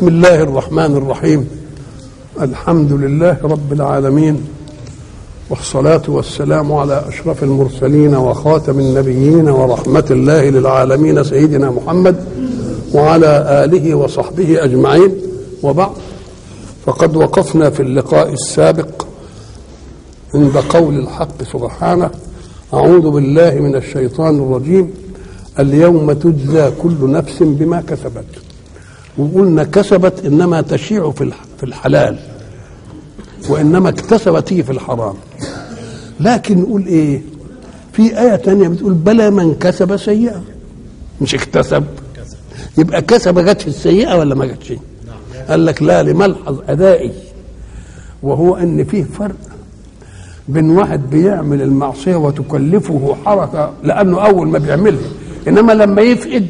بسم الله الرحمن الرحيم الحمد لله رب العالمين والصلاة والسلام على أشرف المرسلين وخاتم النبيين ورحمة الله للعالمين سيدنا محمد وعلى آله وصحبه أجمعين وبعد فقد وقفنا في اللقاء السابق عند قول الحق سبحانه أعوذ بالله من الشيطان الرجيم اليوم تجزى كل نفس بما كسبت وقلنا كسبت انما تشيع في في الحلال وانما اكتسبت هي في الحرام لكن نقول ايه في آية تانية بتقول بلى من كسب سيئة مش اكتسب يبقى كسب جت في السيئة ولا ما جاتش قال لك لا لملحظ أدائي وهو أن فيه فرق بين واحد بيعمل المعصية وتكلفه حركة لأنه أول ما بيعملها إنما لما يفقد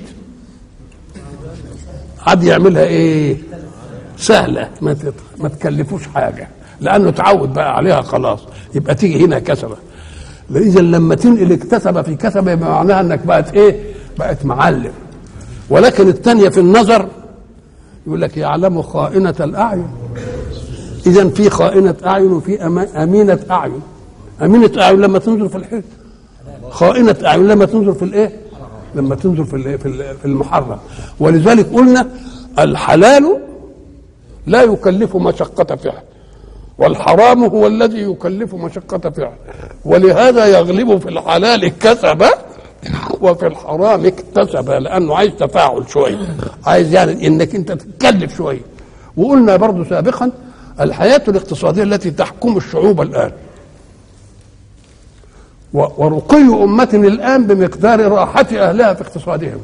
عاد يعملها ايه سهله ما ما تكلفوش حاجه لانه تعود بقى عليها خلاص يبقى تيجي هنا كسبه اذا لما تنقل اكتسب في كسبه يبقى معناها انك بقت ايه بقت معلم ولكن الثانيه في النظر يقول لك يعلم خائنة الأعين إذا في خائنة أعين وفي أمينة أعين أمينة أعين لما تنظر في الحيط خائنة أعين لما تنظر في الإيه؟ لما تنظر في في المحرم ولذلك قلنا الحلال لا يكلف مشقة فعل والحرام هو الذي يكلف مشقة فعل ولهذا يغلب في الحلال كسب وفي الحرام اكتسب لانه عايز تفاعل شويه عايز يعني انك انت تتكلف شويه وقلنا برضو سابقا الحياه الاقتصاديه التي تحكم الشعوب الان ورقي أمة الآن بمقدار راحة أهلها في اقتصادهم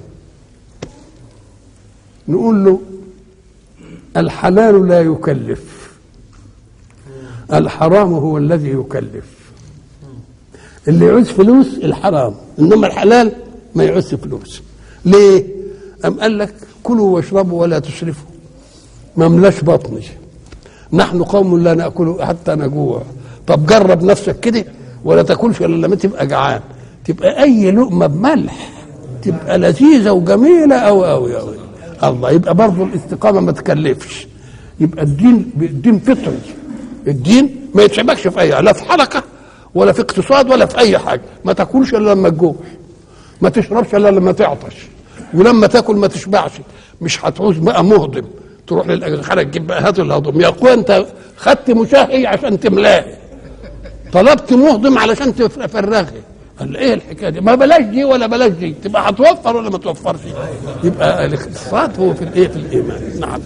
نقول له الحلال لا يكلف الحرام هو الذي يكلف اللي يعوز فلوس الحرام انما الحلال ما يعوز فلوس ليه ام قال لك كلوا واشربوا ولا تسرفوا ما ملاش بطني نحن قوم لا ناكل حتى نجوع طب جرب نفسك كده ولا تاكلش الا لما تبقى جعان تبقى اي لقمه بملح تبقى لذيذه وجميله قوي قوي قوي الله يبقى برضه الاستقامه ما تكلفش يبقى الدين الدين فطري الدين ما يتشبكش في اي لا في حركه ولا في اقتصاد ولا في اي حاجه ما تاكلش الا لما تجوع ما تشربش الا لما تعطش ولما تاكل ما تشبعش مش هتعوز بقى مهضم تروح للاخره تجيب بقى هات الهضم يا اخويا انت خدت مشاهي عشان تملاه طلبت مهضم علشان تفرغه قال ايه الحكايه دي ما بلاش دي ولا بلاش دي تبقى هتوفر ولا ما توفرش يبقى الاقتصاد هو في الايه في الايمان نعم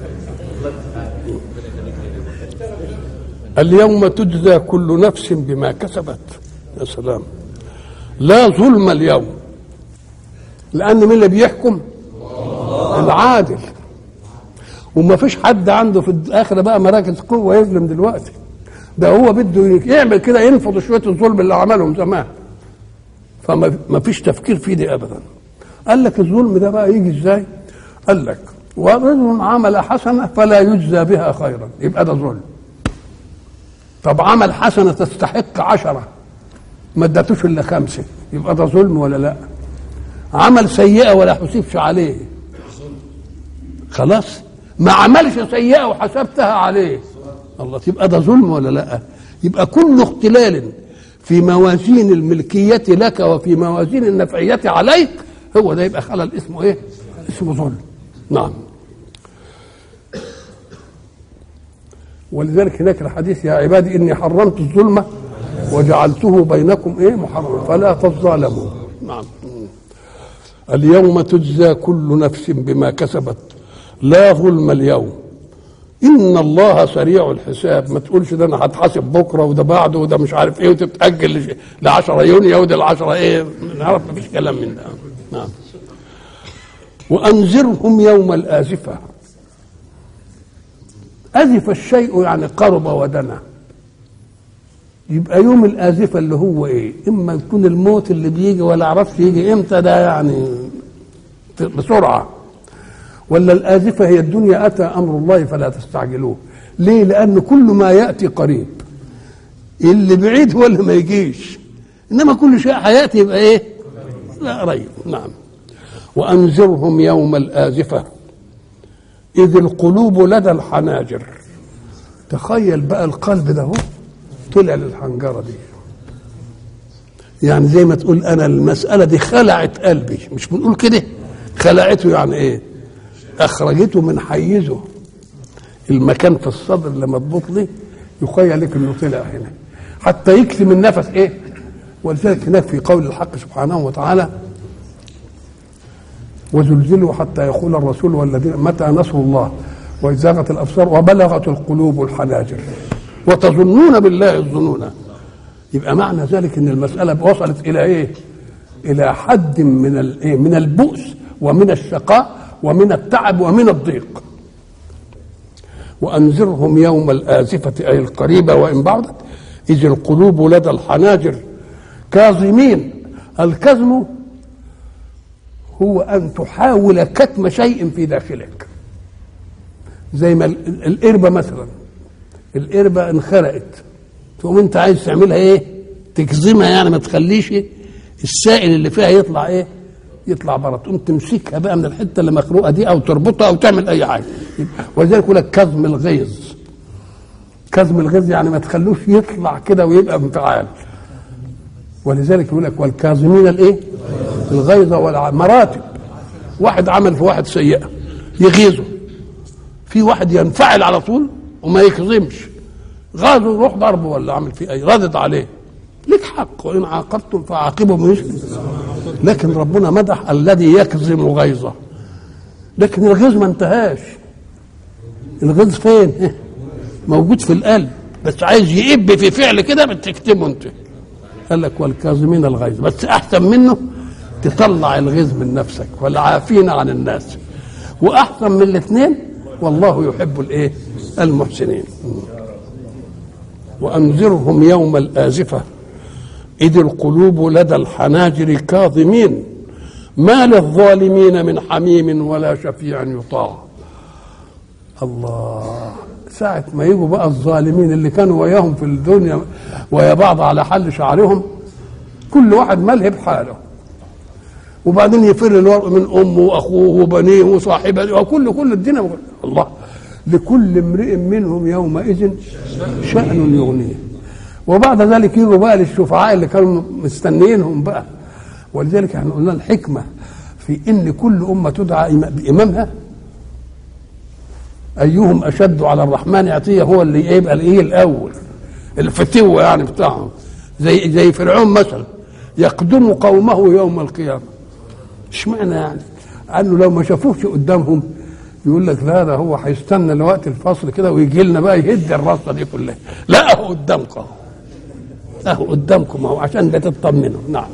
اليوم تجزى كل نفس بما كسبت يا سلام لا ظلم اليوم لان مين اللي بيحكم العادل وما فيش حد عنده في الاخره بقى مراكز قوه يظلم دلوقتي ده هو بده يعمل كده ينفض شويه الظلم اللي عملهم زمان فما فيش تفكير فيه دي ابدا قال لك الظلم ده بقى يجي ازاي قال لك ورجل عمل حسنه فلا يجزى بها خيرا يبقى ده ظلم طب عمل حسنه تستحق عشره ما ادتوش الا خمسه يبقى ده ظلم ولا لا عمل سيئه ولا حسبش عليه خلاص ما عملش سيئه وحسبتها عليه الله يبقى ده ظلم ولا لا يبقى كل اختلال في موازين الملكية لك وفي موازين النفعية عليك هو ده يبقى خلل اسمه ايه اسمه ظلم نعم ولذلك هناك الحديث يا عبادي اني حرمت الظلم وجعلته بينكم ايه محرما فلا تظالموا نعم اليوم تجزى كل نفس بما كسبت لا ظلم اليوم ان الله سريع الحساب ما تقولش ده انا هتحاسب بكره وده بعده وده مش عارف ايه وتتاجل ل 10 يونيو وده ل 10 ايه نعرف ما فيش كلام من ده نعم وانذرهم يوم الازفه ازف الشيء يعني قرب ودنا يبقى يوم الازفه اللي هو ايه اما يكون الموت اللي بيجي ولا عرفش يجي امتى ده يعني بسرعه ولا الآزفة هي الدنيا أتى أمر الله فلا تستعجلوه ليه لأن كل ما يأتي قريب اللي بعيد هو اللي ما يجيش إنما كل شيء هيأتي يبقى إيه لا قريب نعم وأنذرهم يوم الآزفة إذ القلوب لدى الحناجر تخيل بقى القلب ده هو طلع للحنجرة دي يعني زي ما تقول أنا المسألة دي خلعت قلبي مش بنقول كده خلعته يعني إيه أخرجته من حيزه المكان في الصدر اللي مضبوط لي يخيل لك انه طلع هنا حتى يكتم النفس ايه ولذلك هناك في قول الحق سبحانه وتعالى وزلزلوا حتى يقول الرسول والذين متى نصر الله وإذ زاغت الأبصار وبلغت القلوب الحناجر وتظنون بالله الظنون يبقى معنى ذلك ان المسألة وصلت إلى إيه؟ إلى حد من الإيه؟ من البؤس ومن الشقاء ومن التعب ومن الضيق وأنذرهم يوم الآزفة أي القريبة وإن بعدت إذ القلوب لدى الحناجر كاظمين الكظم هو أن تحاول كتم شيء في داخلك زي ما القربة مثلا القربة انخرقت تقوم انت عايز تعملها ايه تكظمها يعني ما تخليش السائل اللي فيها يطلع ايه يطلع بره تقوم تمسكها بقى من الحته اللي مخروقه دي او تربطها او تعمل اي حاجه ولذلك يقول لك كظم الغيظ كظم الغيظ يعني ما تخلوش يطلع كده ويبقى انفعال ولذلك يقول لك والكاظمين الايه الغيظ والمراتب واحد عمل في واحد سيئه يغيظه في واحد ينفعل على طول وما يكظمش غاظه يروح ضربه ولا عمل فيه اي ردد عليه لك حق وان عاقبتم فعاقبوا بمثل لكن ربنا مدح الذي يكظم غيظه لكن الغيظ ما انتهاش الغيظ فين موجود في القلب بس عايز يئب في فعل كده بتكتمه انت قال لك والكاظمين الغيظ بس احسن منه تطلع الغيظ من نفسك والعافين عن الناس واحسن من الاثنين والله يحب الايه المحسنين وانذرهم يوم الازفه اذ القلوب لدى الحناجر كاظمين ما للظالمين من حميم ولا شفيع يطاع الله ساعة ما يجوا بقى الظالمين اللي كانوا وياهم في الدنيا ويا بعض على حل شعرهم كل واحد ملهي بحاله وبعدين يفر الورق من امه واخوه وبنيه وصاحبه وكل كل الدنيا الله لكل امرئ منهم يومئذ شأن يغنيه وبعد ذلك يجوا بقى للشفعاء اللي كانوا مستنيينهم بقى ولذلك احنا قلنا الحكمه في ان كل امه تدعى بامامها ايهم اشد على الرحمن عطيه هو اللي يبقى الايه الاول الفتوه يعني بتاعهم زي زي فرعون مثلا يقدم قومه يوم القيامه اشمعنى يعني؟ قالوا لو ما شافوش قدامهم يقول لك لا ده هو هيستنى لوقت الفصل كده ويجي لنا بقى يهد الرصه دي كلها لا هو قدامكم اهو قدامكم اهو عشان تطمنوا نعم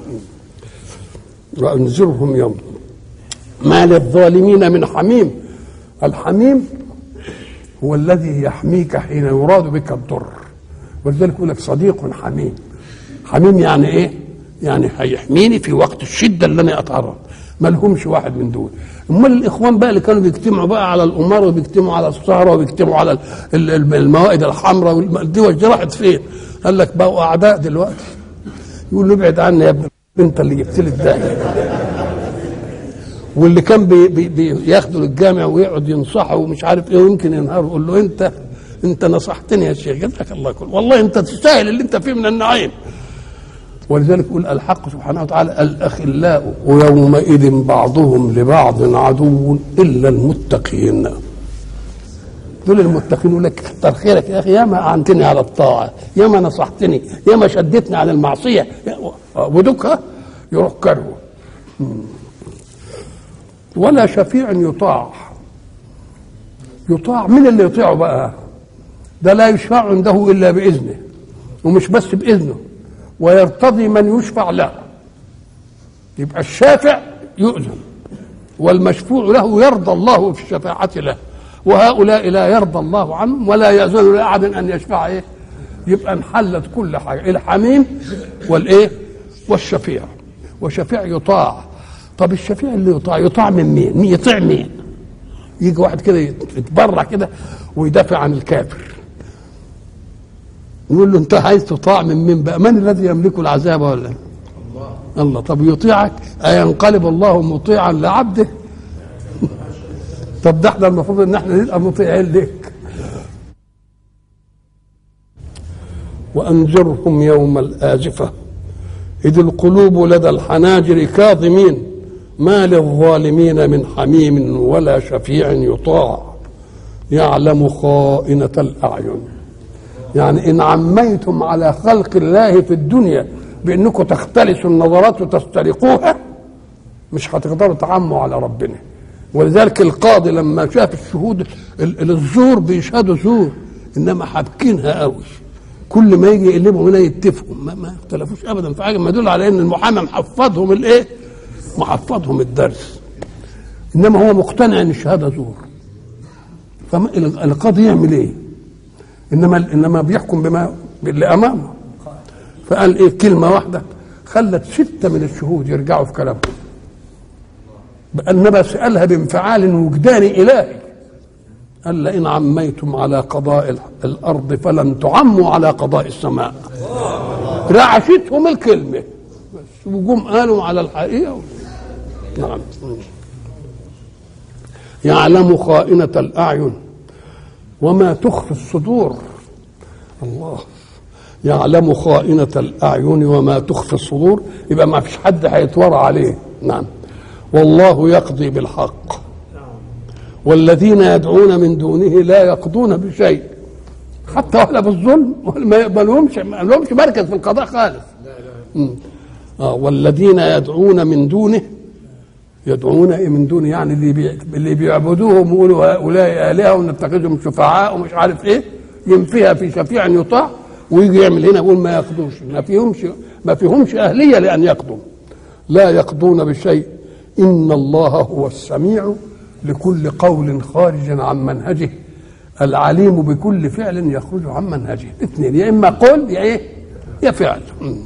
وانذرهم يوم ما للظالمين من حميم الحميم هو الذي يحميك حين يراد بك الضر ولذلك يقول لك صديق حميم حميم يعني ايه يعني هيحميني في وقت الشده اللي انا اتعرض ما لهمش واحد من دول امال الاخوان بقى اللي كانوا بيجتمعوا بقى على القمار وبيجتمعوا على السهره وبيجتمعوا على الموائد الحمراء دي راحت فين؟ قال لك بقوا اعداء دلوقتي يقول له ابعد عني يا ابن انت اللي جبت لي الداهيه واللي كان بي بي بياخده للجامع ويقعد ينصحه ومش عارف ايه ويمكن ينهار يقول له انت انت نصحتني يا شيخ جزاك الله كل والله انت تستاهل اللي انت فيه من النعيم ولذلك يقول الحق سبحانه وتعالى الاخلاء يومئذ بعضهم لبعض عدو الا المتقين دول المتقين يقول لك كتر خيرك يا اخي يا ما اعنتني على الطاعه يا ما نصحتني يا ما شدتني عن المعصيه ودك يروح كرهه ولا شفيع يطاع يطاع من اللي يطيعه بقى ده لا يشفع عنده الا باذنه ومش بس باذنه ويرتضي من يشفع له يبقى الشافع يؤذن والمشفوع له يرضى الله في الشفاعة له وهؤلاء لا يرضى الله عنهم ولا يأذن لأحد أن يشفع إيه يبقى انحلت كل حاجة الحميم والإيه والشفيع وشفيع يطاع طب الشفيع اللي يطاع يطاع من مين؟ مين يطيع مين؟ يجي واحد كده يتبرع كده ويدافع عن الكافر يقول له انت عايز تطاع من مين بقى؟ من الذي يملك العذاب ولا الله الله طب يطيعك أينقلب الله مطيعا لعبده؟ طب ده احنا المفروض ان احنا نبقى مطيعين لك وانذرهم يوم الازفه اذ القلوب لدى الحناجر كاظمين ما للظالمين من حميم ولا شفيع يطاع يعلم خائنة الأعين يعني إن عميتم على خلق الله في الدنيا بأنكم تختلسوا النظرات وتسترقوها مش هتقدروا تعموا على ربنا ولذلك القاضي لما شاف الشهود الزور بيشهدوا زور انما حابكينها قوي كل ما يجي يقلبهم هنا يتفقوا ما, ما اختلفوش ابدا في حاجه ما يدل على ان المحامي محفظهم الايه؟ محفظهم الدرس انما هو مقتنع ان الشهاده زور فالقاضي يعمل ايه؟ انما انما بيحكم بما باللي امامه فقال ايه كلمه واحده خلت سته من الشهود يرجعوا في كلامهم انما سالها بانفعال وجداني الهي قال لئن عميتم على قضاء الارض فلن تعموا على قضاء السماء رعشتهم الكلمه بس وجم قالوا على الحقيقه نعم يعلم خائنة الأعين وما تخفي الصدور الله يعلم خائنة الأعين وما تخفي الصدور يبقى ما فيش حد هيتورع عليه نعم والله يقضي بالحق والذين يدعون من دونه لا يقضون بشيء حتى ولا بالظلم ما يقبلهمش ما لهمش مركز في القضاء خالص آه والذين يدعون من دونه يدعون ايه من دونه يعني اللي بي اللي بيعبدوهم ويقولوا هؤلاء الهه ونتخذهم شفعاء ومش عارف ايه ينفيها في شفيع يطاع ويجي يعمل هنا يقول ما يقضوش ما فيهمش ما فيهمش اهليه لان يقضوا لا يقضون بشيء ان الله هو السميع لكل قول خارج عن منهجه العليم بكل فعل يخرج عن منهجه اثنين يا اما قول يا ايه يا فعل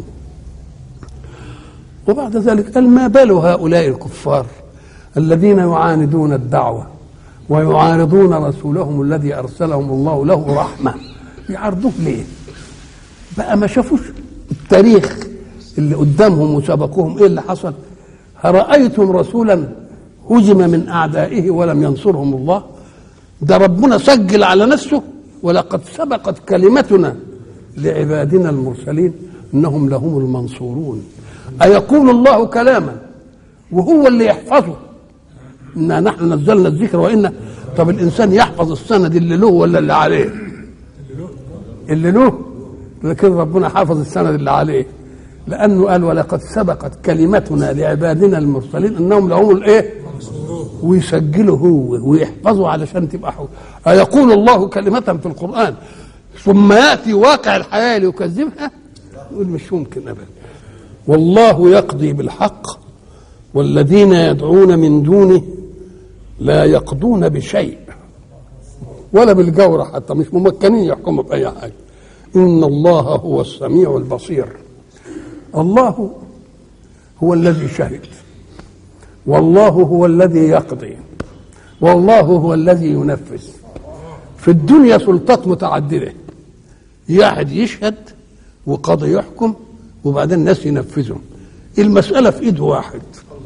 وبعد ذلك قال ما بال هؤلاء الكفار الذين يعاندون الدعوة ويعارضون رسولهم الذي أرسلهم الله له رحمة يعرضوه ليه بقى ما شافوش التاريخ اللي قدامهم وسبقوهم ايه اللي حصل رأيتم رسولا هزم من أعدائه ولم ينصرهم الله ده ربنا سجل على نفسه ولقد سبقت كلمتنا لعبادنا المرسلين انهم لهم المنصورون أيقول الله كلاما وهو اللي يحفظه إنا نحن نزلنا الذكر وإنا طب الإنسان يحفظ السند اللي له ولا اللي عليه اللي له لكن ربنا حافظ السند اللي عليه لأنه قال ولقد سبقت كلمتنا لعبادنا المرسلين إنهم لهم الإيه ويسجله هو ويحفظه علشان تبقى حول أيقول الله كلمة في القرآن ثم يأتي واقع الحياة ليكذبها يقول مش ممكن أبدا والله يقضي بالحق والذين يدعون من دونه لا يقضون بشيء ولا بالجورة حتى مش ممكنين يحكموا بأي حاجة إن الله هو السميع البصير الله هو الذي شهد والله هو الذي يقضي والله هو الذي ينفذ في الدنيا سلطات متعددة واحد يشهد وقاضي يحكم وبعدين الناس ينفذهم المسألة في إيد واحد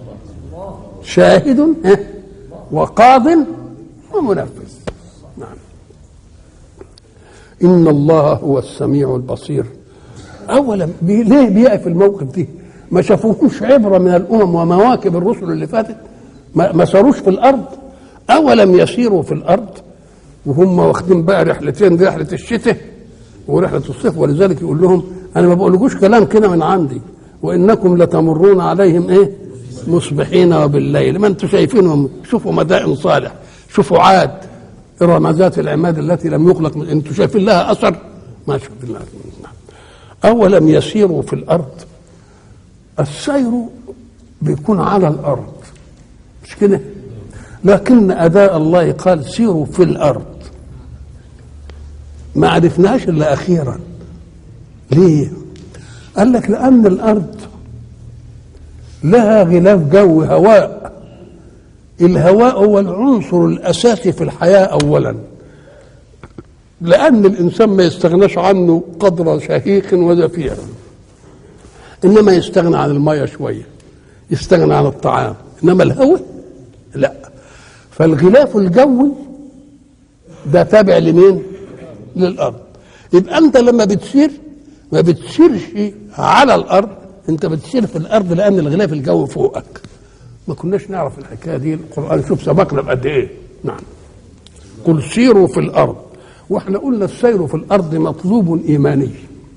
شاهد وقاض ومنفذ نعم إن الله هو السميع البصير أولا بي ليه بيقف الموقف دي ما شافوهوش عبرة من الأمم ومواكب الرسل اللي فاتت ما, ما ساروش في الأرض أولم يسيروا في الأرض وهم واخدين بقى رحلتين دي رحلة الشتاء ورحلة الصيف ولذلك يقول لهم انا ما بقولكوش كلام كده من عندي وانكم لتمرون عليهم ايه مصبحين وبالليل ما انتم شايفينهم شوفوا مدائن صالح شوفوا عاد ارم ذات العماد التي لم يخلق من انتم شايفين لها اثر ما شايفين لها اولم يسيروا في الارض السير بيكون على الارض مش كده لكن اداء الله قال سيروا في الارض ما عرفناش الا اخيرا ليه قال لك لان الارض لها غلاف جو هواء الهواء هو العنصر الاساسي في الحياه اولا لان الانسان ما يستغناش عنه قدر شهيق وزفير انما يستغنى عن الميه شويه يستغنى عن الطعام انما الهواء لا فالغلاف الجوي ده تابع لمين للارض يبقى انت لما بتسير ما بتسيرش على الارض انت بتسير في الارض لان الغلاف الجوي فوقك ما كناش نعرف الحكايه دي القران شوف سبقنا بقد ايه نعم قل سيروا في الارض واحنا قلنا السير في الارض مطلوب ايماني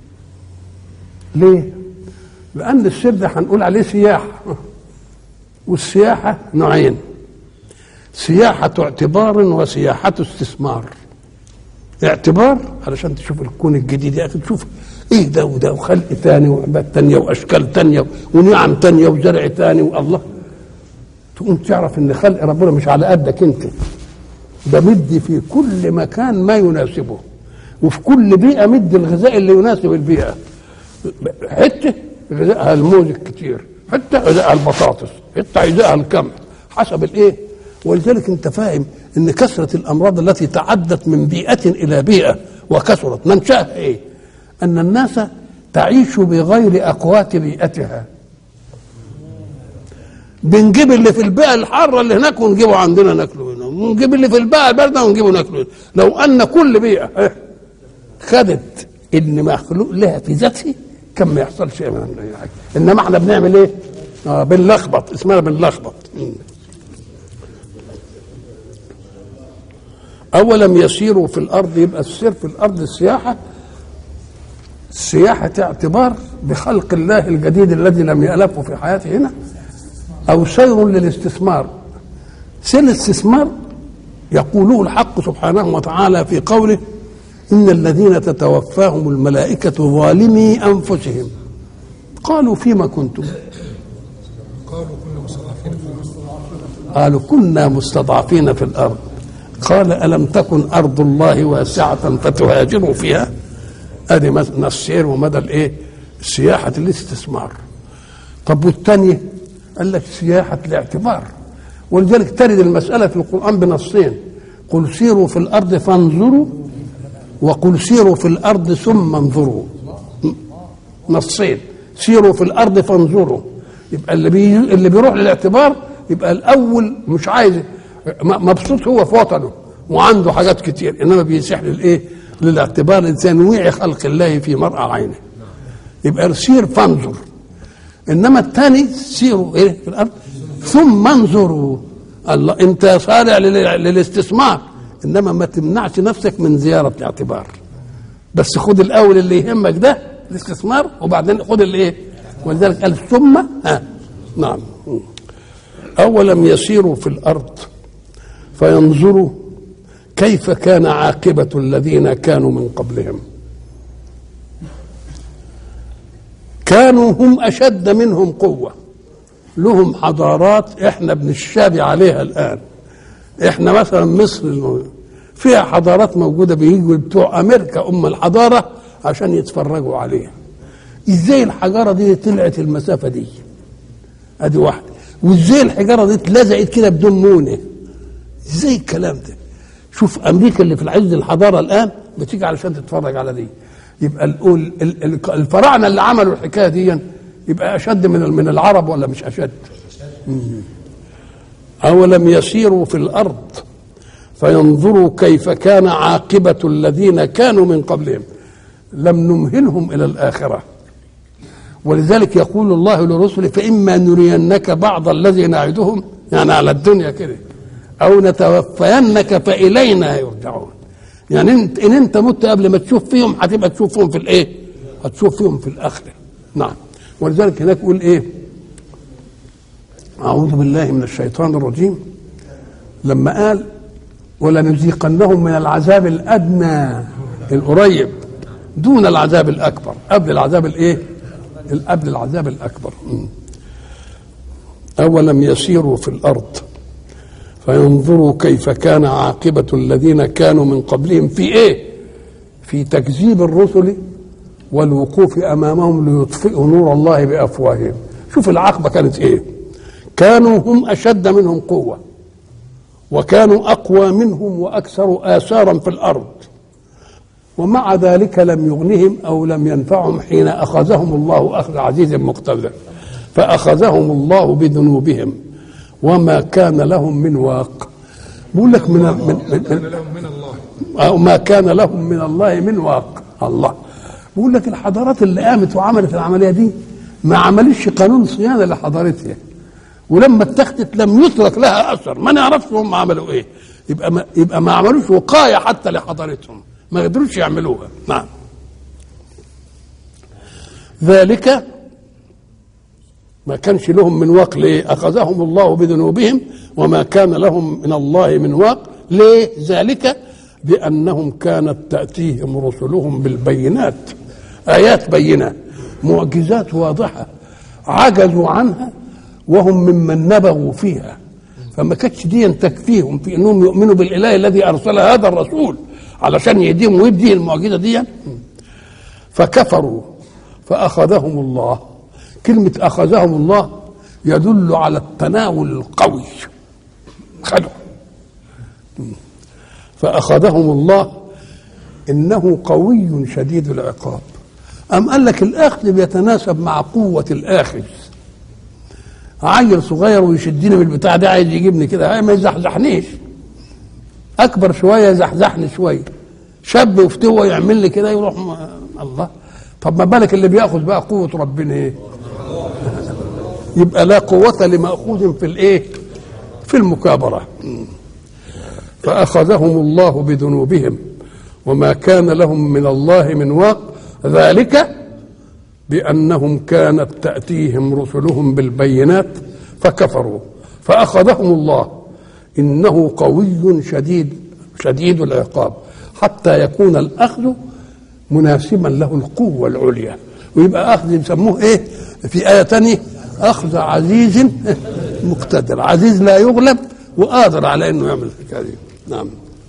ليه لان السير ده هنقول عليه سياحه والسياحه نوعين سياحه اعتبار وسياحه استثمار اعتبار علشان تشوف الكون الجديد يا اخي تشوف ايه ده وده وخلق تاني وعباد تانية واشكال تانية ونعم تانية وزرع تاني والله تقوم تعرف ان خلق ربنا مش على قدك انت ده مدي في كل مكان ما يناسبه وفي كل بيئة مدي الغذاء اللي يناسب البيئة حتة غذائها الموز الكتير حتة غذائها البطاطس حتة غذائها الكمح حسب الايه ولذلك انت فاهم ان كثرة الامراض التي تعدت من بيئة الى بيئة وكثرت منشأها ايه ان الناس تعيش بغير اقوات بيئتها بنجيب اللي في البيئه الحاره اللي هناك ونجيبه عندنا ناكله هنا ونجيب اللي في البيئه البارده ونجيبه ناكله هنا لو ان كل بيئه إيه، خدت ان مخلوق لها في ذاته كان ما يحصلش شيء من أي حاجه انما احنا بنعمل ايه؟ آه بنلخبط اسمها بنلخبط اولم يسيروا في الارض يبقى السير في الارض السياحه سياحة اعتبار بخلق الله الجديد الذي لم يألفه في حياته هنا أو سير للاستثمار سير الاستثمار يقوله الحق سبحانه وتعالى في قوله إن الذين تتوفاهم الملائكة ظالمي أنفسهم قالوا فيما كنتم قالوا كنا مستضعفين في الأرض قال ألم تكن أرض الله واسعة فتهاجروا فيها ادي مثلا السير ومدى الايه سياحه الاستثمار طب والثانيه قال لك سياحه الاعتبار ولذلك ترد المساله في القران بنصين قل سيروا في الارض فانظروا وقل سيروا في الارض ثم انظروا نصين سيروا في الارض فانظروا يبقى اللي بي اللي بيروح للاعتبار يبقى الاول مش عايز مبسوط هو في وطنه وعنده حاجات كتير انما بيسيح للايه للاعتبار الانسان وعي خلق الله في مرأى عينه يبقى سير فانظر انما الثاني سيروا ايه في الارض ثم انظروا الله انت صارع للاستثمار انما ما تمنعش نفسك من زياره الاعتبار بس خد الاول اللي يهمك ده الاستثمار وبعدين خد الايه ولذلك قال ثم ها نعم اولم يسيروا في الارض فينظروا كيف كان عاقبة الذين كانوا من قبلهم كانوا هم أشد منهم قوة لهم حضارات احنا بنشابه عليها الآن احنا مثلا مصر فيها حضارات موجودة بيجوا بتوع أمريكا أم الحضارة عشان يتفرجوا عليها ازاي الحجارة دي طلعت المسافة دي ادي واحدة وازاي الحجارة دي اتلزقت كده بدون مونة ازاي الكلام ده شوف امريكا اللي في العز الحضاره الان بتيجي علشان تتفرج على دي يبقى الأول الفراعنه اللي عملوا الحكايه دي يبقى اشد من من العرب ولا مش اشد؟ اولم يسيروا في الارض فينظروا كيف كان عاقبه الذين كانوا من قبلهم لم نمهلهم الى الاخره ولذلك يقول الله لرسله فاما نرينك بعض الذي نعدهم يعني على الدنيا كده او نتوفينك فالينا يرجعون يعني انت ان انت مت قبل ما تشوف فيهم هتبقى تشوفهم في الايه هتشوف فيهم في الاخره نعم ولذلك هناك يقول ايه اعوذ بالله من الشيطان الرجيم لما قال ولنذيقنهم من العذاب الادنى القريب دون العذاب الاكبر قبل العذاب الايه قبل العذاب الاكبر اولم يسيروا في الارض فينظروا كيف كان عاقبة الذين كانوا من قبلهم في ايه في تكذيب الرسل والوقوف امامهم ليطفئوا نور الله بافواههم شوف العاقبة كانت ايه كانوا هم اشد منهم قوة وكانوا اقوى منهم واكثر اثارا في الارض ومع ذلك لم يغنهم او لم ينفعهم حين اخذهم الله اخذ عزيز مقتدر فاخذهم الله بذنوبهم وما كان لهم من واق بيقول لك من من, من, كان من لهم من الله أو ما كان لهم من الله من واق الله بيقول لك الحضارات اللي قامت وعملت العمليه دي ما عملتش قانون صيانه لحضارتها ولما اتخذت لم يترك لها اثر ما نعرفش هم عملوا ايه يبقى ما يبقى ما عملوش وقايه حتى لحضارتهم ما قدروش يعملوها نعم ذلك ما كانش لهم من واق ليه اخذهم الله بذنوبهم وما كان لهم من الله من واق ليه ذلك بانهم كانت تاتيهم رسلهم بالبينات ايات بينه معجزات واضحه عجزوا عنها وهم ممن نبغوا فيها فما كانتش دي تكفيهم في انهم يؤمنوا بالاله الذي ارسل هذا الرسول علشان يهديهم ويدي المعجزه دي فكفروا فاخذهم الله كلمه اخذهم الله يدل على التناول القوي خدوا فاخذهم الله انه قوي شديد العقاب أم قال لك الأخذ بيتناسب مع قوة الآخذ عيل صغير ويشدني من البتاع ده عايز يجيبني كده ما يزحزحنيش أكبر شوية يزحزحني شوية شاب وفتوة يعمل لي كده يروح م... الله طب ما بالك اللي بياخذ بقى قوة ربنا ايه يبقى لا قوة لمأخوذ في الايه في المكابرة فأخذهم الله بذنوبهم وما كان لهم من الله من واق ذلك بأنهم كانت تأتيهم رسلهم بالبينات فكفروا فأخذهم الله إنه قوي شديد شديد العقاب حتى يكون الأخذ مناسبا له القوة العليا ويبقى أخذ يسموه إيه في آية تانية أخذ عزيز مقتدر عزيز لا يغلب وقادر على إنه يعمل الحكاية دي نعم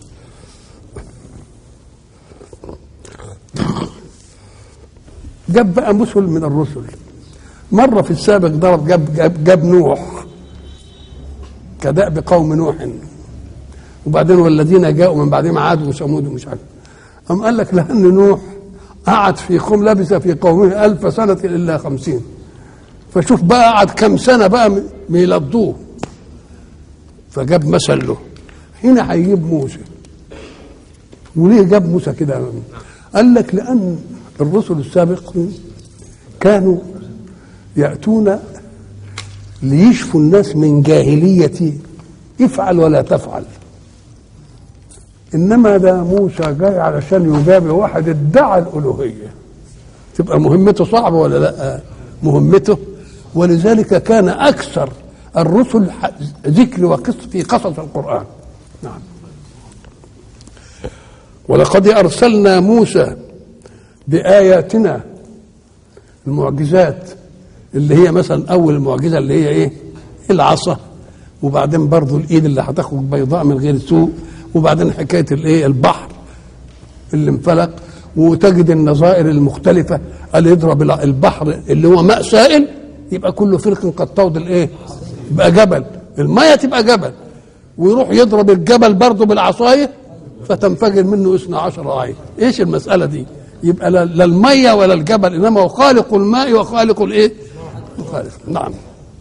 جاب بقى مثل من الرسل مرة في السابق ضرب جاب, جاب, جاب نوح كدأب قوم نوح وبعدين والذين جاءوا من بعدهم عاد وثمود ومش عارف أم قال لك لأن نوح قعد في قوم لبث في قومه ألف سنة إلا خمسين فشوف بقى قعد كم سنة بقى ميلضوه فجاب مثل له هنا هيجيب موسى وليه جاب موسى كده قال لك لأن الرسل السابقين كانوا يأتون ليشفوا الناس من جاهلية افعل ولا تفعل إنما ده موسى جاي علشان يجابي واحد ادعى الألوهية تبقى مهمته صعبة ولا لا مهمته ولذلك كان أكثر الرسل ذكر وقص في قصص القرآن نعم ولقد أرسلنا موسى بآياتنا المعجزات اللي هي مثلا أول المعجزة اللي هي إيه؟ العصا وبعدين برضو الإيد اللي هتخرج بيضاء من غير سوء وبعدين حكاية الإيه؟ البحر اللي انفلق وتجد النظائر المختلفة اللي يضرب البحر اللي هو ماء سائل يبقى كل فرق قد طود الإيه؟ يبقى جبل المية تبقى جبل ويروح يضرب الجبل برضه بالعصاية فتنفجر منه اثنا عشر عين ايش المسألة دي يبقى لا المية ولا الجبل انما هو خالق الماء وخالق الايه خالق نعم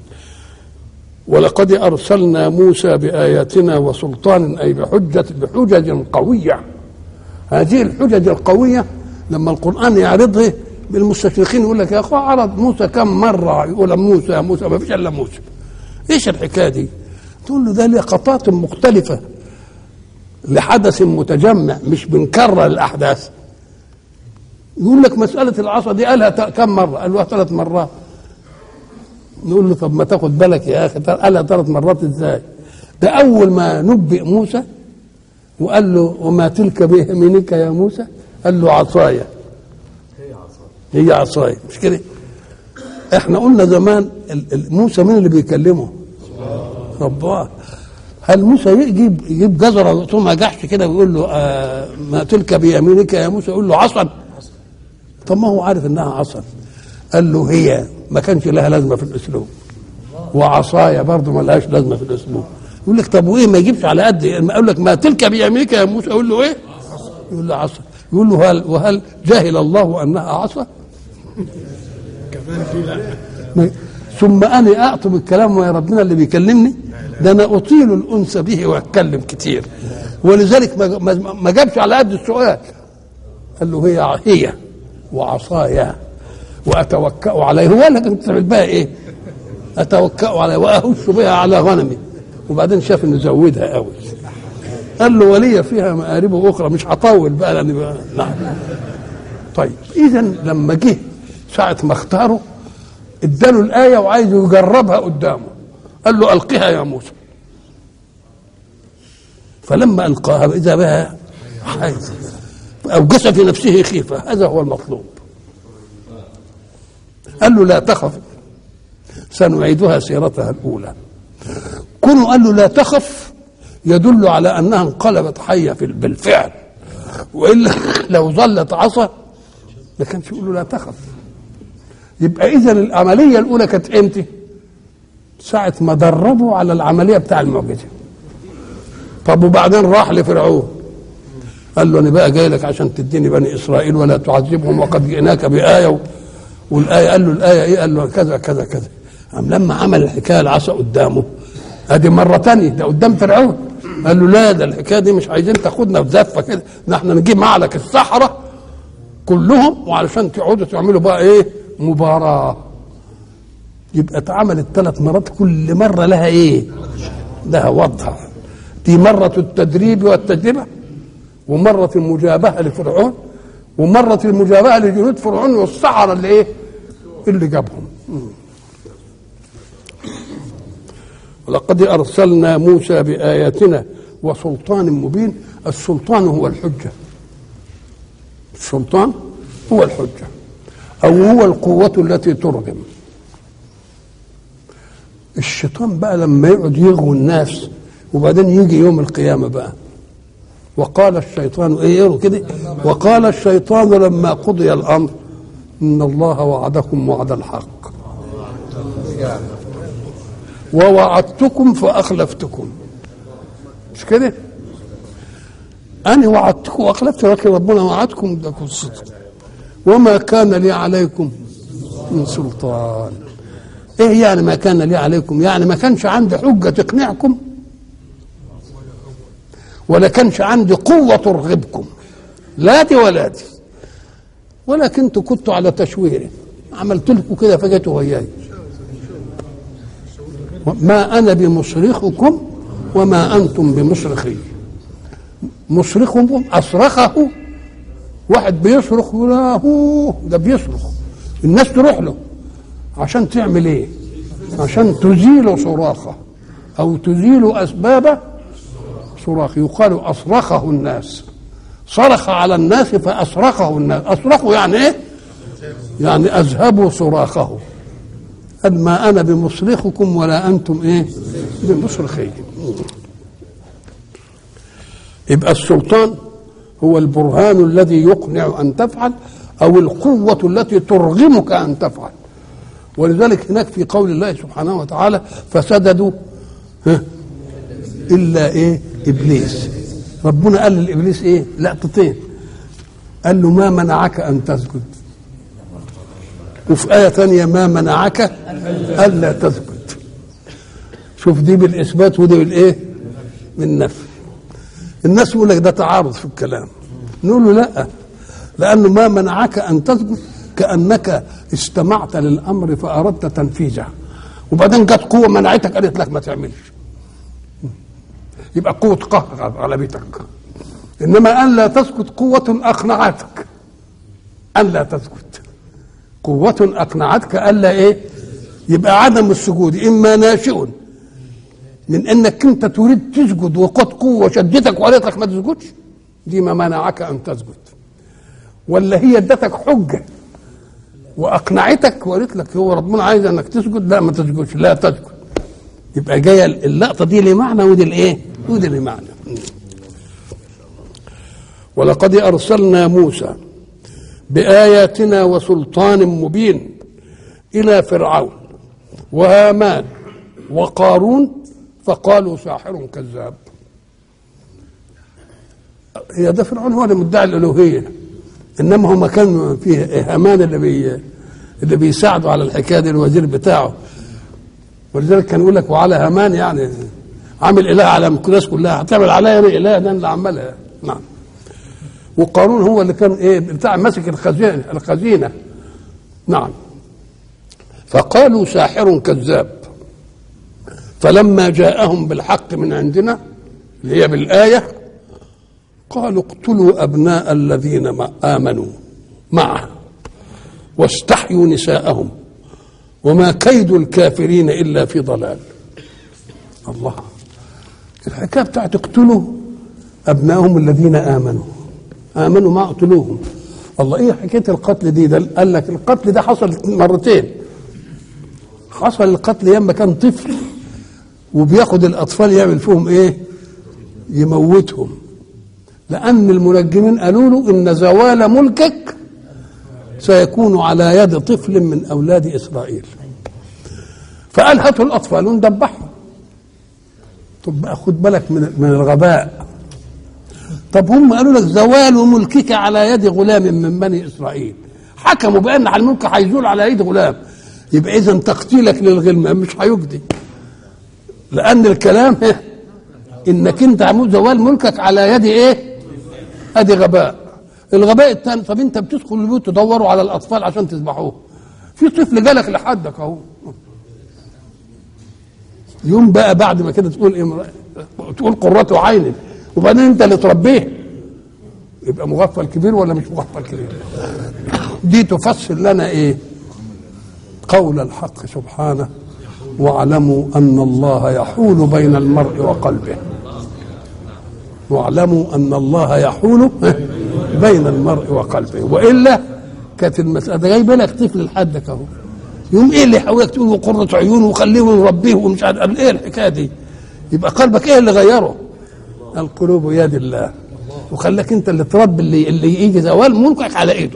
ولقد ارسلنا موسى باياتنا وسلطان اي بحجه بحجج قويه هذه الحجج القويه لما القران يعرضها بالمستشرقين يقول لك يا اخو عرض موسى كم مره يقول موسى يا موسى ما فيش الا موسى ايش الحكايه دي؟ تقول له ده لقطات مختلفه لحدث متجمع مش بنكرر الاحداث يقول لك مساله العصا دي قالها كم مره؟ قالوها ثلاث مرات نقول له طب ما تاخد بالك يا اخي قالها ثلاث مرات ازاي؟ ده اول ما نبئ موسى وقال له وما تلك بيمينك يا موسى؟ قال له عصايا هي عصايا مش كده؟ احنا قلنا زمان موسى مين اللي بيكلمه؟ رباه هل موسى يجيب يجيب جزره ثم جحش كده ويقول له آه ما تلك بيمينك يا موسى يقول له عصا طب ما هو عارف انها عصا قال له هي ما كانش لها لازمه في الاسلوب وعصايا برضه ما لهاش لازمه في الاسلوب يقول لك طب وايه ما يجيبش على قد يقول لك ما تلك بيمينك يا موسى يقول له ايه؟ يقول له عصا يقول له هل وهل جهل الله انها عصا؟ كمان في لا ثم انا اقطب الكلام ويا ربنا اللي بيكلمني ده انا اطيل الانس به واتكلم كتير ولذلك ما- ما ما جابش على قد السؤال قال له هي هي وعصايا واتوكا عليه هو قال لك انت تعمل بها ايه؟ اتوكا عليه واهش بها على غنمي وبعدين شاف انه زودها قوي قال له ولي فيها مآرب اخرى مش هطول بقى لان بقى نعم طيب اذا لما جه ساعه ما اختاره اداله الايه وعايز يجربها قدامه قال له القها يا موسى فلما القاها اذا بها عايز اوجس في نفسه خيفه هذا هو المطلوب قال له لا تخف سنعيدها سيرتها الاولى كونه قال له لا تخف يدل على انها انقلبت حيه في- بالفعل والا لو ظلت عصا ما كانش يقول له لا تخف يبقى اذا العمليه الاولى كانت امتى؟ ساعه ما دربوا على العمليه بتاع المعجزه طب وبعدين راح لفرعون قال له انا بقى جاي لك عشان تديني بني اسرائيل ولا تعذبهم وقد جئناك بايه و... والايه قال له الايه ايه؟ قال له كذا كذا كذا قام لما عمل الحكايه العصا قدامه ادي مره تانية ده قدام فرعون قال له لا ده الحكايه دي مش عايزين تاخدنا في زفه كده ده احنا نجيب معلك الصحراء كلهم وعلشان تقعدوا تعملوا بقى ايه مباراه يبقى اتعملت ثلاث مرات كل مره لها ايه لها وضع دي مرة التدريب والتجربة ومرة المجابهة لفرعون ومرة المجابهة لجنود فرعون والسحرة اللي ايه اللي جابهم ولقد أرسلنا موسى بآياتنا وسلطان مبين السلطان هو الحجة السلطان هو الحجة أو هو القوة التي ترغم الشيطان بقى لما يقعد يغوي الناس وبعدين يجي يوم القيامة بقى وقال الشيطان ايه يقولوا كده وقال الشيطان لما قضي الامر ان الله وعدكم وعد الحق ووعدتكم فاخلفتكم مش كده انا وعدتكم واخلفت لكن ربنا وعدكم ده الصدق وما كان لي عليكم من سلطان ايه يعني ما كان لي عليكم يعني ما كانش عندي حجه تقنعكم ولا كانش عندي قوه ترغبكم لا دي ولا دي ولكن انتوا كنتوا على تشويري عملت لكم كده فجأتوا وياي ما انا بمصرخكم وما انتم بمصرخي مصرخكم اصرخه واحد بيصرخ يقول هو ده بيصرخ الناس تروح له عشان تعمل ايه عشان تزيل صراخه او تزيل اسباب صراخ يقال اصرخه الناس صرخ على الناس فاصرخه الناس اصرخوا يعني ايه يعني اذهبوا صراخه قد ما انا بمصرخكم ولا انتم ايه بمصرخي يبقى السلطان هو البرهان الذي يقنع ان تفعل او القوه التي ترغمك ان تفعل ولذلك هناك في قول الله سبحانه وتعالى فسددوا ها الا ايه ابليس ربنا قال لابليس ايه لقطتين قال له ما منعك ان تسجد وفي آية ثانية ما منعك ألا تسجد شوف دي بالإثبات ودي بالإيه بالنفي الناس يقول لك ده تعارض في الكلام نقول له لا لأنه ما منعك أن تسجد كأنك استمعت للأمر فأردت تنفيذه وبعدين جت قوة منعتك قالت لك ما تعملش يبقى قوة قهر على بيتك إنما أن لا تسكت قوة أقنعتك أن لا تسكت قوة أقنعتك ألا إيه يبقى عدم السجود إما ناشئ من أنك أنت تريد تسجد وقد قوة شدتك وقالت لك ما تسجدش دي ما منعك أن تسجد ولا هي ادتك حجة وأقنعتك وقالت لك هو ربنا عايز أنك تسجد لا ما تسجدش لا تسجد يبقى جاية اللقطة دي لمعنى ودي الإيه ودي لمعنى ولقد أرسلنا موسى بآياتنا وسلطان مبين إلى فرعون وهامان وقارون فقالوا ساحر كذاب هي ده فرعون هو اللي مدعي الألوهية إنما هو ما كان فيه هامان اللي بي اللي بيساعده على الحكاية دي الوزير بتاعه ولذلك كان يقول لك وعلى هامان يعني عامل اله على الناس كلها هتعمل عليا انا اله ده اللي عملها نعم وقارون هو اللي كان ايه بتاع ماسك الخزينه الخزينه نعم فقالوا ساحر كذاب فلما جاءهم بالحق من عندنا اللي هي بالايه قالوا اقتلوا ابناء الذين ما امنوا معه واستحيوا نساءهم وما كيد الكافرين الا في ضلال الله الحكايه بتاعت اقتلوا ابنائهم الذين امنوا امنوا ما اقتلوهم الله ايه حكايه القتل دي ده قال لك القتل ده حصل مرتين حصل القتل لما كان طفل وبياخد الاطفال يعمل فيهم ايه يموتهم لان المنجمين قالوا له ان زوال ملكك سيكون على يد طفل من اولاد اسرائيل فقال هاتوا الاطفال وندبحهم طب بقى خد بالك من من الغباء طب هم قالوا لك زوال ملكك على يد غلام من بني اسرائيل حكموا بان على الملك هيزول على يد غلام يبقى اذا تقتيلك للغلمان مش هيجدي لان الكلام إيه؟ انك انت عمود زوال ملكك على يد ايه ادي غباء الغباء الثاني طب انت بتدخل البيوت تدوروا على الاطفال عشان تذبحوه في طفل جالك لحدك اهو يوم بقى بعد ما كده تقول إيه تقول قرة عين وبعدين انت اللي تربيه يبقى مغفل كبير ولا مش مغفل كبير دي تفسر لنا ايه قول الحق سبحانه واعلموا ان الله يحول بين المرء وقلبه واعلموا ان الله يحول بين المرء وقلبه والا كانت المساله ده جايبه لك طفل لحدك اهو يوم ايه اللي يحولك تقول قرة عيون وخليه ونربيه ومش عارف قال ايه الحكايه دي يبقى قلبك ايه اللي غيره القلوب يد الله وخلاك انت اللي تربي اللي اللي يجي زوال ملكك على ايده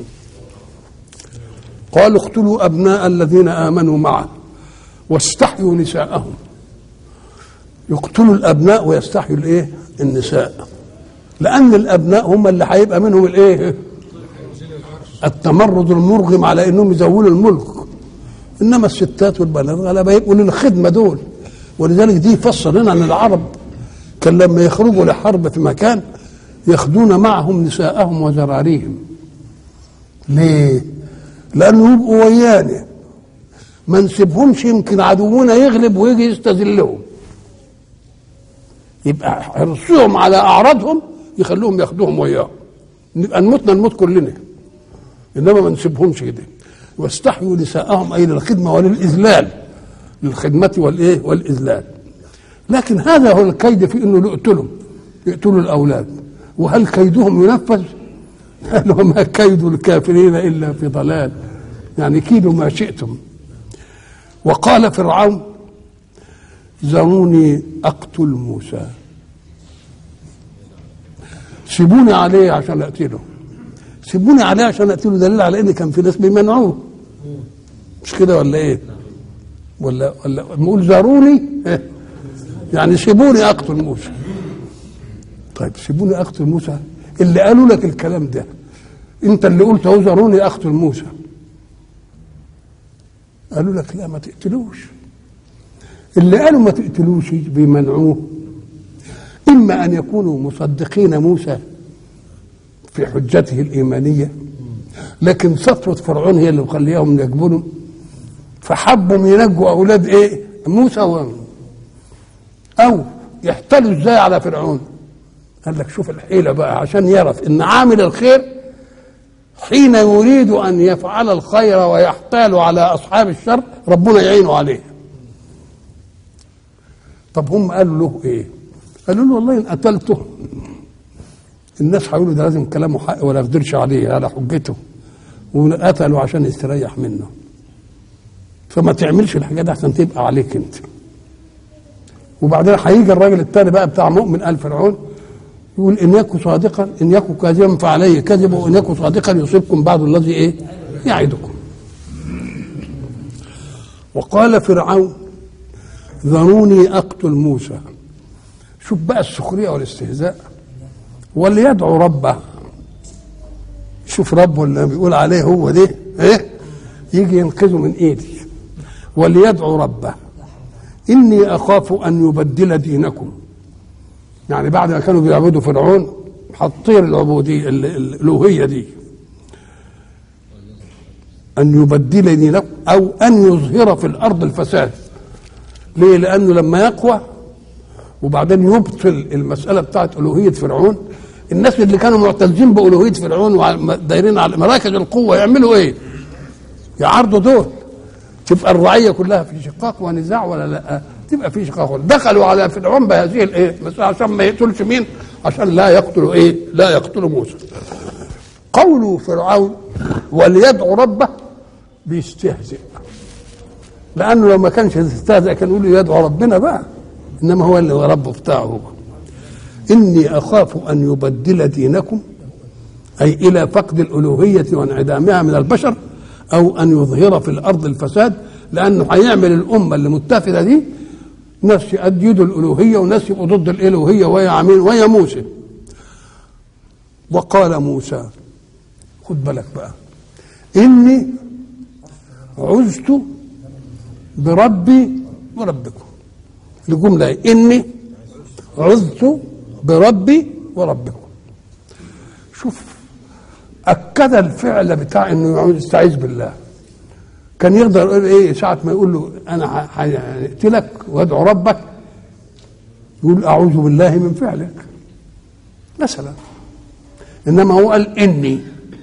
قالوا اقتلوا ابناء الذين امنوا معه واستحيوا نساءهم يقتلوا الابناء ويستحيوا الايه النساء لان الابناء هم اللي هيبقى منهم الايه التمرد المرغم على انهم يزولوا الملك انما الستات والبنات غالبا يبقوا للخدمه دول ولذلك دي يفسر لنا ان العرب كان لما يخرجوا لحرب في مكان ياخذون معهم نساءهم وذراريهم ليه؟ لانه يبقوا ويانا ما نسيبهمش يمكن عدونا يغلب ويجي يستذلهم يبقى حرصهم على اعراضهم يخلوهم ياخدوهم وياهم نبقى نموتنا نموت كلنا انما ما نسيبهمش كده واستحيوا نساءهم اي للخدمه وللاذلال للخدمه والايه والاذلال لكن هذا هو الكيد في انه يقتلهم يقتلوا الاولاد وهل كيدهم ينفذ؟ قال وما كيد الكافرين الا في ضلال يعني كيدوا ما شئتم وقال فرعون ذروني اقتل موسى سيبوني عليه عشان اقتله سيبوني عليه عشان اقتله دليل على ان كان في ناس بيمنعوه مش كده ولا ايه ولا ولا نقول ذروني إيه؟ يعني سيبوني اقتل موسى طيب سيبوني اقتل موسى اللي قالوا لك الكلام ده انت اللي قلت اهو ذروني اقتل موسى قالوا لك لا ما تقتلوش اللي قالوا ما تقتلوش بيمنعوه اما ان يكونوا مصدقين موسى في حجته الايمانيه لكن سطوه فرعون هي اللي مخليهم يجبنوا فحبوا ينجوا اولاد ايه موسى و... او يحتلوا ازاي على فرعون قال لك شوف الحيله بقى عشان يعرف ان عامل الخير حين يريد ان يفعل الخير ويحتال على اصحاب الشر ربنا يعينه عليه طب هم قالوا له ايه قالوا له والله ان قتلته الناس هيقولوا ده لازم كلامه حق ولا يقدرش عليه على حجته وقتلوا عشان يستريح منه فما تعملش الحاجه دي عشان تبقى عليك انت وبعدين هيجي الراجل الثاني بقى بتاع مؤمن ال فرعون يقول ان يكن صادقا ان يكن كاذبا فعليه كذب وان يكن صادقا يصيبكم بعض الذي ايه يعدكم وقال فرعون ذروني اقتل موسى شوف بقى السخريه والاستهزاء وليدعو ربه شوف ربه اللي بيقول عليه هو ده ايه يجي ينقذه من ايدي وليدعو ربه إني أخاف أن يبدل دينكم يعني بعد ما كانوا بيعبدوا فرعون حطين العبودية ال- ال- الألوهية دي أن يبدل دينكم أو أن يظهر في الأرض الفساد ليه؟ لأنه لما يقوى وبعدين يبطل المسألة بتاعت ألوهية فرعون الناس اللي كانوا معتزين بألوهية فرعون ودايرين على مراكز القوة يعملوا إيه؟ يعارضوا دول تبقى الرعية كلها في شقاق ونزاع ولا لا؟ تبقى في شقاق دخلوا على فرعون بهذه الايه؟ بس عشان ما يقتلش مين؟ عشان لا يقتلوا ايه؟ لا يقتلوا موسى. قول فرعون وليدعو ربه بيستهزئ لانه لو ما كانش يستهزئ كان يقول له يدعو ربنا بقى انما هو اللي هو ربه بتاعه هو اني اخاف ان يبدل دينكم اي الى فقد الالوهيه وانعدامها من البشر او ان يظهر في الارض الفساد لانه هيعمل الامه اللي متفقه دي ناس يؤيدوا الالوهيه وناس يبقوا ضد الالوهيه ويا عمين ويا موسى وقال موسى خد بالك بقى اني عزت بربي وربكم الجمله إيه؟ اني عزت بربي وربكم شوف اكد الفعل بتاع انه يستعيذ بالله كان يقدر يقول ايه ساعه ما يقول له انا هقتلك وادعو ربك يقول اعوذ بالله من فعلك مثلا انما هو قال اني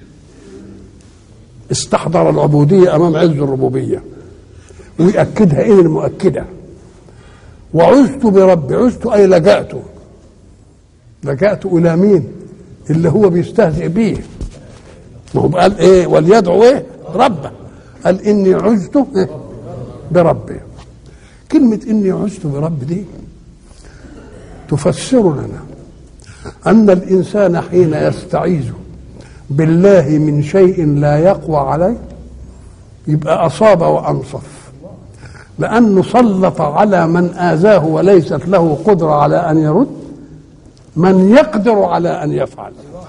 استحضر العبوديه امام عز الربوبيه ويأكدها ايه المؤكده وعزت بربي عزت اي لجأت لجأت الى مين اللي هو بيستهزئ بيه ما هو قال ايه وليدعو ايه ربه قال اني عزت إيه؟ بربي كلمه اني عزت بربي دي تفسر لنا ان الانسان حين يستعيذ بالله من شيء لا يقوى عليه يبقى اصاب وانصف لانه سلط على من اذاه وليست له قدره على ان يرد من يقدر على ان يفعل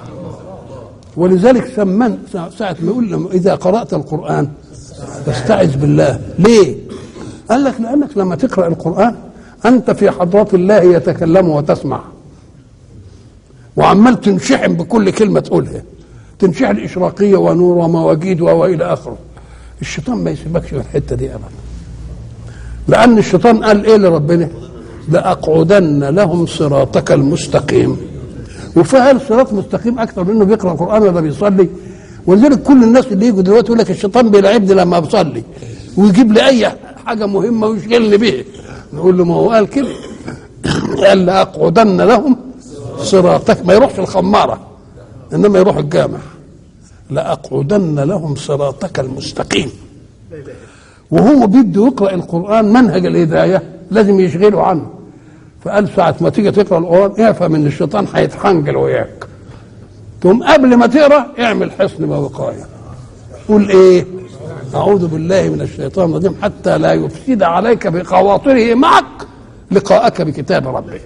ولذلك سمن ساعة ما يقول لهم إذا قرأت القرآن فاستعذ بالله ليه؟ قال لك لأنك لما تقرأ القرآن أنت في حضرة الله يتكلم وتسمع وعمال تنشحن بكل كلمة تقولها تنشحن إشراقية ونور ومواجيد وإلى آخره الشيطان ما يسيبكش في الحتة دي أبدا لأن الشيطان قال إيه لربنا لأقعدن لهم صراطك المستقيم وفعل صراط مستقيم اكثر من انه بيقرا القران ولا بيصلي ولذلك كل الناس اللي يجوا دلوقتي يقول لك الشيطان بيلعبني لما بصلي ويجيب لي اي حاجه مهمه ويشغلني بيها نقول له ما هو قال كده قال لاقعدن لهم صراطك ما يروحش الخماره انما يروح الجامع لاقعدن لهم صراطك المستقيم وهو بده يقرا القران منهج الهدايه لازم يشغله عنه فقال ساعة ما تيجي تقرا القرآن افهم ان الشيطان هيتحنجل وياك تقوم قبل ما تقرا اعمل حصن ووقاية قول ايه أعوذ بالله من الشيطان الرجيم حتى لا يفسد عليك بخواطره معك لقاءك بكتاب ربك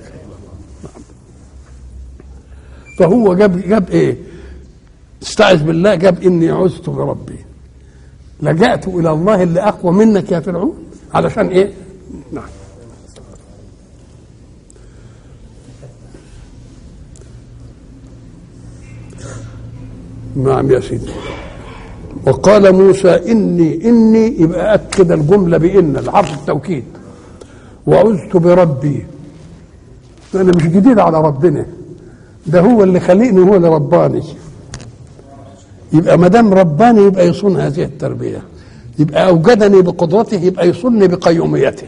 فهو جاب جاب ايه استعذ بالله جاب اني عزت بربي لجأت الى الله اللي اقوى منك يا فرعون علشان ايه نعم نعم يا سيدي وقال موسى إني إني يبقى أكد الجملة بإن الحرف التوكيد وعزت بربي أنا مش جديد على ربنا ده هو اللي خلقني هو اللي رباني يبقى ما دام رباني يبقى يصون هذه التربية يبقى أوجدني بقدرته يبقى يصوني بقيوميته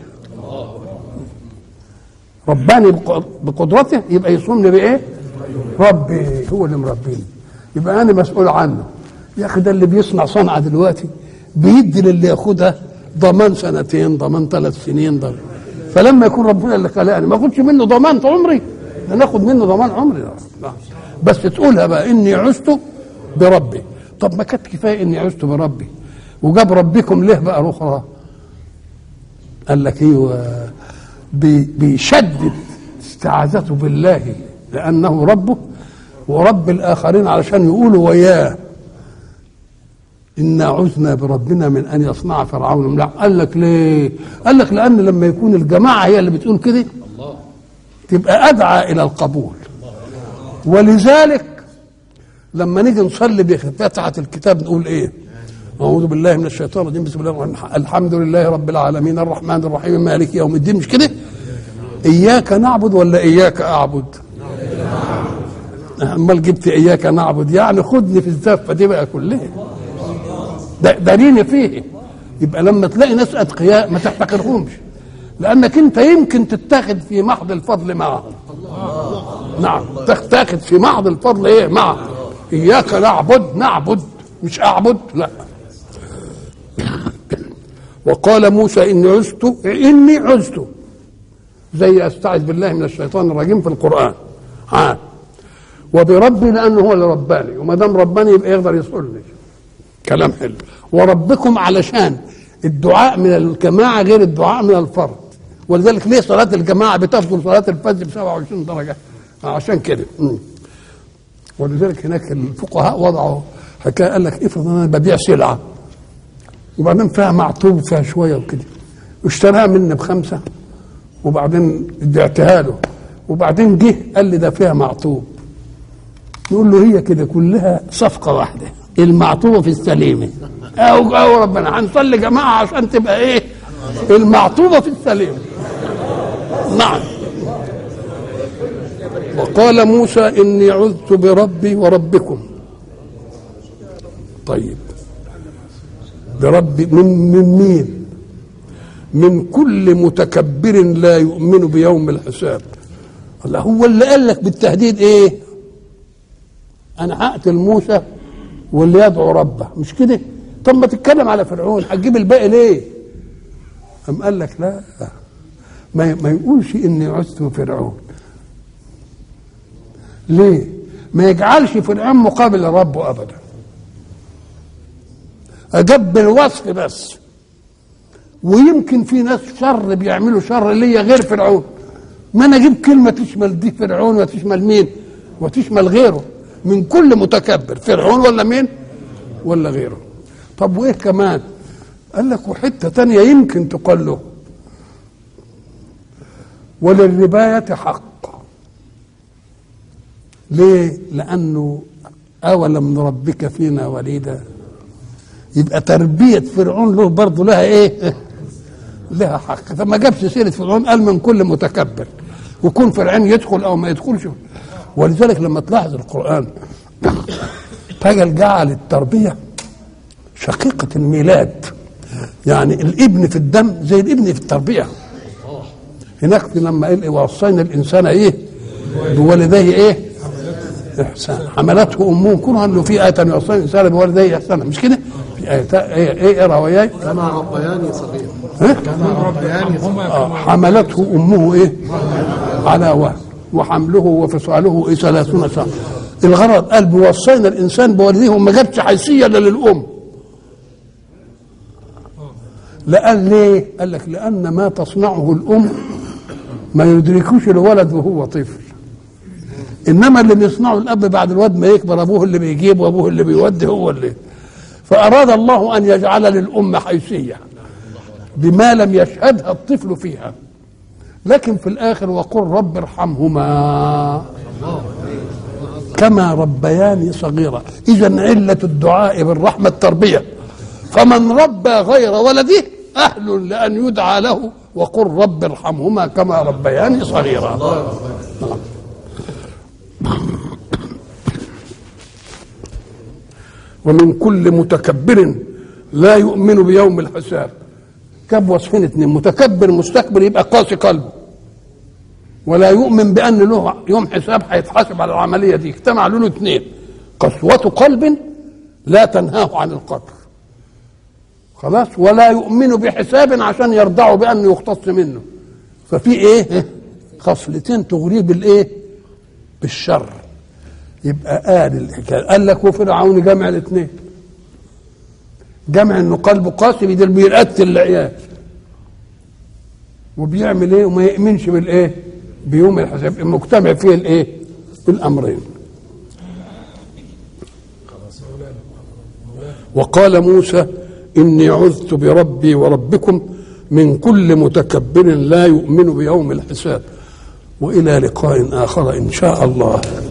رباني بقدرته يبقى يصوني بإيه؟ ربي هو اللي مربيني يبقى انا مسؤول عنه يا اخي ده اللي بيصنع صنعه دلوقتي بيدي للي ياخدها ضمان سنتين ضمان ثلاث سنين ضمان فلما يكون ربنا اللي خلقني ما اخدش منه ضمان عمري ده ناخد منه ضمان عمري لا. بس تقولها بقى اني عزت بربي طب ما كانت كفايه اني عزت بربي وجاب ربكم ليه بقى اخرى قال لك ايوه بي بيشدد استعاذته بالله لانه ربه ورب الاخرين علشان يقولوا وياه إنا عزنا بربنا من أن يصنع فرعون لا قال لك ليه قال لك لأن لما يكون الجماعة هي اللي بتقول كده تبقى أدعى إلى القبول ولذلك لما نيجي نصلي بفتحة الكتاب نقول إيه أعوذ بالله من الشيطان الرجيم بسم الله الرحمن الرحيم الحمد لله رب العالمين الرحمن الرحيم مالك يوم الدين مش كده إياك نعبد ولا إياك أعبد أمال جبت إياك نعبد يعني خدني في الزفة دي بقى كلها ده داريني فيه يبقى لما تلاقي ناس أتقياء ما تحتقرهمش لأنك أنت يمكن تتاخد في محض الفضل معهم نعم تاخد في محض الفضل إيه معهم إياك نعبد نعبد مش أعبد لا وقال موسى إني عزت إني عزت زي أستعذ بالله من الشيطان الرجيم في القرآن ها وبربي لأنه هو اللي رباني وما دام رباني يبقى يقدر يصلي كلام حلو وربكم علشان الدعاء من الجماعة غير الدعاء من الفرد ولذلك ليه صلاة الجماعة بتفضل صلاة الفجر ب 27 درجة عشان كده مم. ولذلك هناك الفقهاء وضعوا حكايه قال لك افرض انا ببيع سلعه وبعدين فيها معطوب فيها شويه وكده اشتراها مني بخمسه وبعدين ادعتها له وبعدين جه قال لي ده فيها معطوب نقول له هي كده كلها صفقه واحده المعطوبه في السليمه او او ربنا هنصلي جماعه عشان تبقى ايه المعطوبه في السليمه نعم وقال موسى اني عذت بربي وربكم طيب بربي من من مين من كل متكبر لا يؤمن بيوم الحساب الله هو اللي قال لك بالتهديد ايه انا هقتل موسى واللي يدعو ربه مش كده طب ما تتكلم على فرعون هتجيب الباقي ليه أم قال لك لا ما, ما يقولش اني عزت فرعون ليه ما يجعلش فرعون مقابل ربه ابدا اجاب بالوصف بس ويمكن في ناس شر بيعملوا شر ليا غير فرعون ما انا اجيب كلمه تشمل دي فرعون وتشمل مين وتشمل غيره من كل متكبر فرعون ولا مين ولا غيره طب وايه كمان قال لك وحته تانية يمكن تقال له وللرباية حق ليه لأنه أولم نربك فينا وليدا يبقى تربية فرعون له برضه لها إيه لها حق فما جابش سيرة فرعون قال من كل متكبر ويكون فرعون يدخل أو ما يدخلش ولذلك لما تلاحظ القرآن تجعل جعل التربية شقيقة الميلاد يعني الابن في الدم زي الابن في التربية هناك لما قال وصينا الإنسان إيه بوالديه إيه إحسان حملته أمه كلها أنه في آية وصينا الإنسان بوالديه إحسانا مش كده في آية إيه إيه اقرا وياي كما ربياني صغير ها؟ كما ربياني صغير آه، حملته أمه إيه على وهن وحمله وفصاله إيه ثلاثون سنة الغرض قال بوصينا الإنسان بوالديه وما جابش حيثية إلا للأم لا قال ليه؟ قال لك لأن ما تصنعه الأم ما يدركوش الولد وهو طفل إنما اللي بيصنعه الأب بعد الواد ما يكبر أبوه اللي بيجيب وأبوه اللي بيودي هو اللي فأراد الله أن يجعل للأم حيثية بما لم يشهدها الطفل فيها لكن في الآخر وقل رب ارحمهما كما ربياني صغيرا إذا علة الدعاء بالرحمة التربية فمن ربى غير ولده أهل لأن يدعى له وقل رب ارحمهما كما ربياني صغيرا نعم. ومن كل متكبر لا يؤمن بيوم الحساب جاب وصفين اتنين متكبر مستكبر يبقى قاسي قلبه ولا يؤمن بان له يوم حساب هيتحاسب على العمليه دي اجتمع له اثنين قسوه قلب لا تنهاه عن القبر خلاص ولا يؤمن بحساب عشان يرضعه بانه يختص منه ففي ايه خصلتين تغريه بالايه بالشر يبقى قال الحكايه قال لك وفرعون جمع الاثنين جمع انه قلبه قاسي بيدير بيقتل العيال وبيعمل ايه وما يؤمنش بالايه بيوم الحساب المجتمع فيه الايه الامرين وقال موسى إني عذت بربي وربكم من كل متكبر لا يؤمن بيوم الحساب وإلى لقاء آخر إن شاء الله